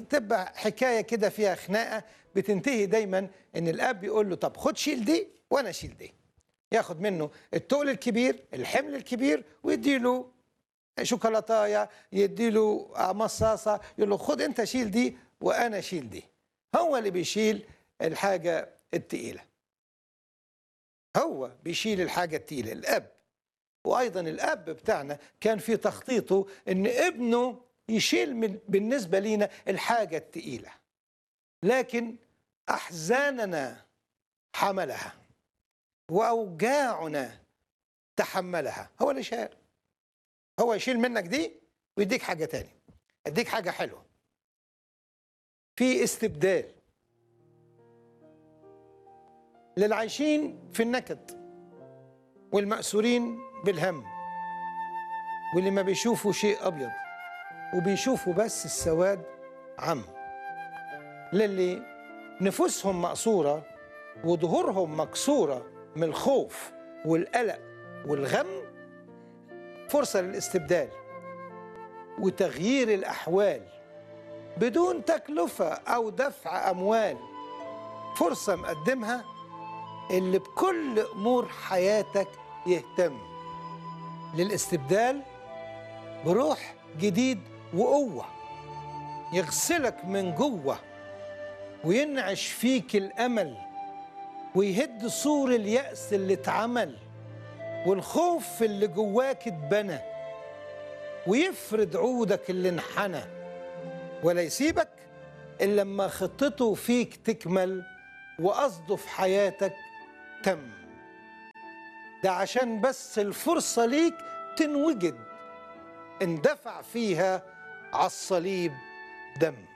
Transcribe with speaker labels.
Speaker 1: تبقى حكايه كده فيها خناقه بتنتهي دايما ان الاب يقول له طب خد شيل دي وانا اشيل دي ياخد منه التقل الكبير الحمل الكبير ويديله شوكولاتايه يديله مصاصه يقول له خد انت شيل دي وانا اشيل دي هو اللي بيشيل الحاجه التقيله هو بيشيل الحاجه التقيله الاب وايضا الاب بتاعنا كان في تخطيطه ان ابنه يشيل من بالنسبه لينا الحاجه التقيله لكن احزاننا حملها واوجاعنا تحملها هو اللي شال هو يشيل منك دي ويديك حاجه تاني اديك حاجه حلوه في استبدال للعايشين في النكد والمأسورين بالهم واللي ما بيشوفوا شيء أبيض وبيشوفوا بس السواد عم للي نفوسهم مقصورة وظهورهم مكسورة من الخوف والقلق والغم فرصة للاستبدال وتغيير الأحوال بدون تكلفة أو دفع أموال فرصة مقدمها اللي بكل أمور حياتك يهتم للاستبدال بروح جديد وقوة يغسلك من جوه وينعش فيك الأمل ويهد سور اليأس اللي اتعمل والخوف اللي جواك اتبنى ويفرد عودك اللي انحنى ولا يسيبك إلا لما خطته فيك تكمل وقصده في حياتك تم ده عشان بس الفرصة ليك تنوجد اندفع فيها على الصليب دم